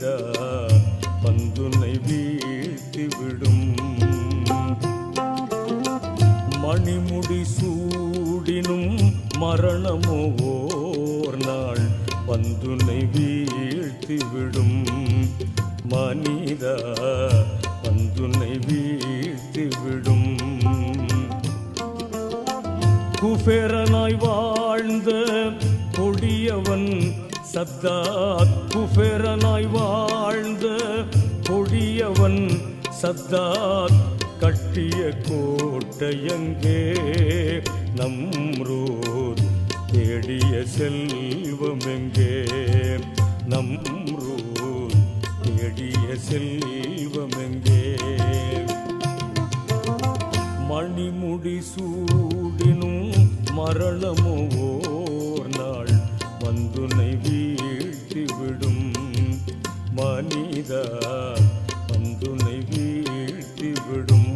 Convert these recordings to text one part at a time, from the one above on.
மனிதா பந்துனை வீழ்த்திவிடும் மணிமுடி சூடினும் மரணமோ ஓர் நாள் பந்துனை வீழ்த்திவிடும் மனிதா பந்துனை வீழ்த்திவிடும் குபேரனாய் வாழ்ந்த கொடியவன் சத்தாத் குபேரனாய் வாழ்ந்த கொடியவன் சத்தாத் கட்டிய கோட்டையங்கே நம்ரூத் தேடிய செல்வமெங்கே நம்ரூத் தேடிய செல்வமெங்கே மணிமுடி சூடினும் மரணமோ ஓர் நாள் வந்துனை வீழ்த்திவிடும் மனிதா வந்துனை வீழ்த்திவிடும்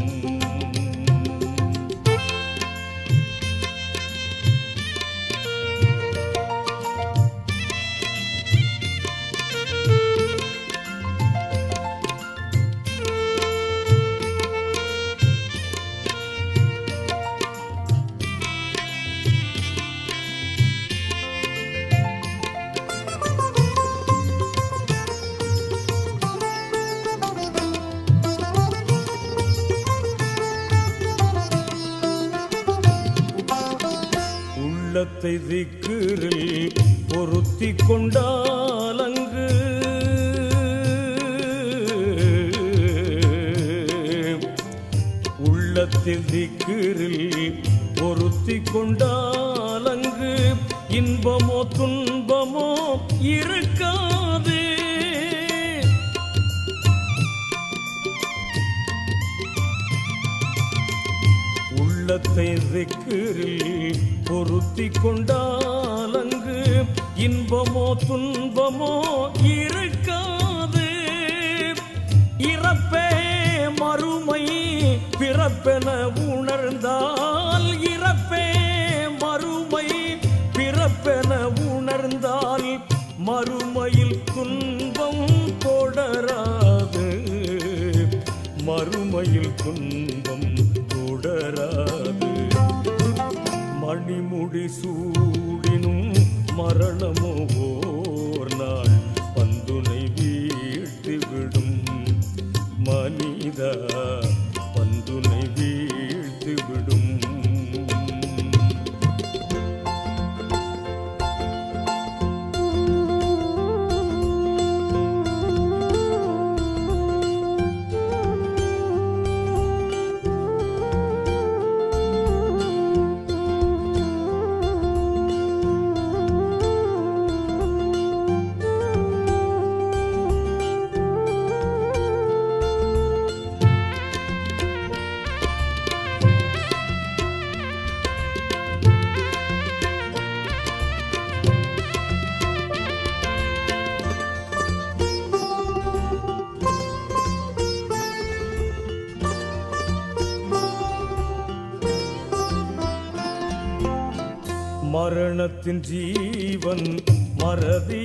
உள்ளத்தை திக்கிரில் பொருத்தி கொண்டாலங்கு உள்ளத்தில் திக்கிரில் பொருத்தி கொண்டாலங்கு இன்பமோ துன்பமோ இருக்காதே உள்ளத்தை திக்கிரில் பொருத்தி கொண்டாலங்கு இன்பமோ துன்பமோ இருக்காது இறப்பே மறுமை பிறப்பென உணர்ந்தால் இறப்பே மறுமை பிறப்பென உணர்ந்தால் மறுமையில் துன்பம் தொடராது மறுமையில் துன்பம் தொடராது மணிமுடி சூடினும் மரணமோ ஓர் நாள் பந்துனை வீழ்த்திவிடும் மனிதா பந்துனை வீழ்த்திவிடும் மரணத்தின் ஜீவன் மறதி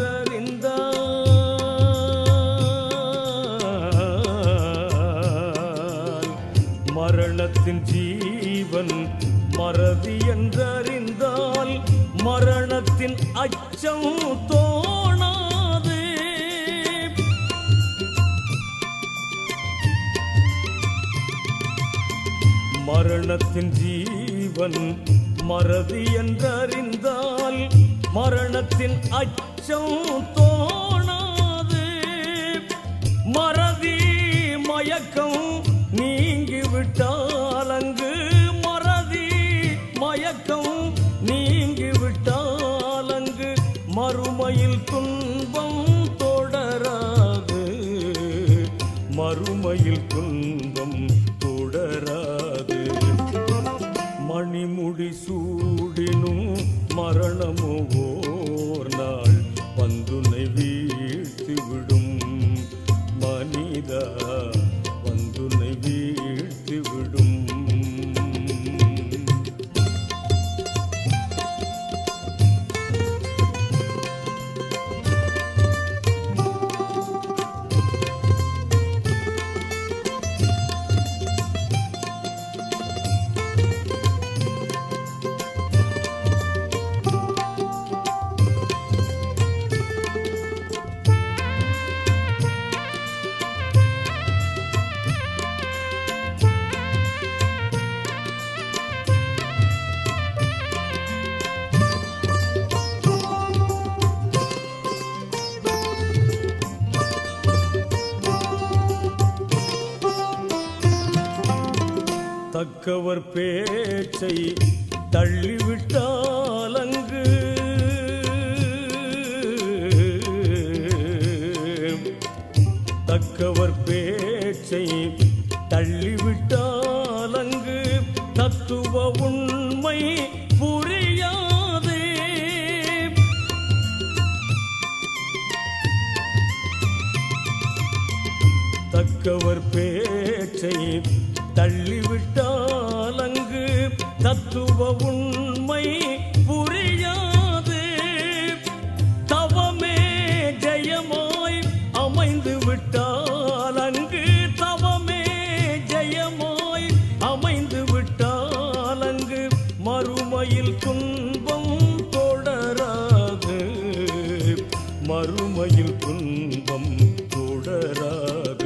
என்றறிந்தால் மரணத்தின் ஜீவன் மறதி என்றறிந்தால் மரணத்தின் அச்சம் தோணாது மரணத்தின் ஜீவன் மறதி என்றறிந்தால் மரணத்தின் அச்சம் தோணாது மறதி மயக்கம் நீங்கிவிட்டால் அங்கு மறதி மயக்கம் நீங்கிவிட்டால் அங்கு மறுமையில் துன்பம் தொடராது மறுமையில் துன்பம் தொடராது மணிமுடி சூடினும் மரணமோ ஓர் நாள் பந்துனை வீழ்த்திவிடும் மனிதா பந்துனை வீழ்த்திவிடும் தக்கவர் பேச்சை தள்ளிவிட்டால் அங்கு தக்கவர் பேச்சை தள்ளிவிட்டால் அங்கு தத்துவ உண்மை புரியாதே தக்கவர் பேச்சை தள்ளிவிட்டால் அங்கு தத்துவ உண்மை புரியாது தவமே ஜெயமாய் அமைந்து விட்டால் அங்கு தவமே ஜெயமாய் அமைந்து விட்டால் அங்கு மறுமையில் துன்பம் தொடராது மறுமையில் துன்பம் தொடராது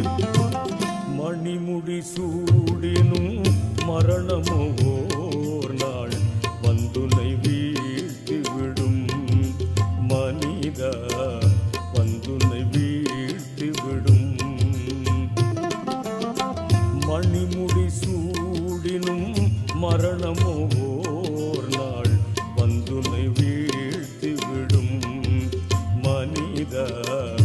மணிமுடி சூடினும் மரணமோ ஓர் நாள் வந்துனை வீழ்த்திவிடும் மனிதா வந்துனை வீழ்த்திவிடும் மணிமுடி சூடினும் மரணமோ ஓர் நாள் வந்துனை வீழ்த்திவிடும் மனிதா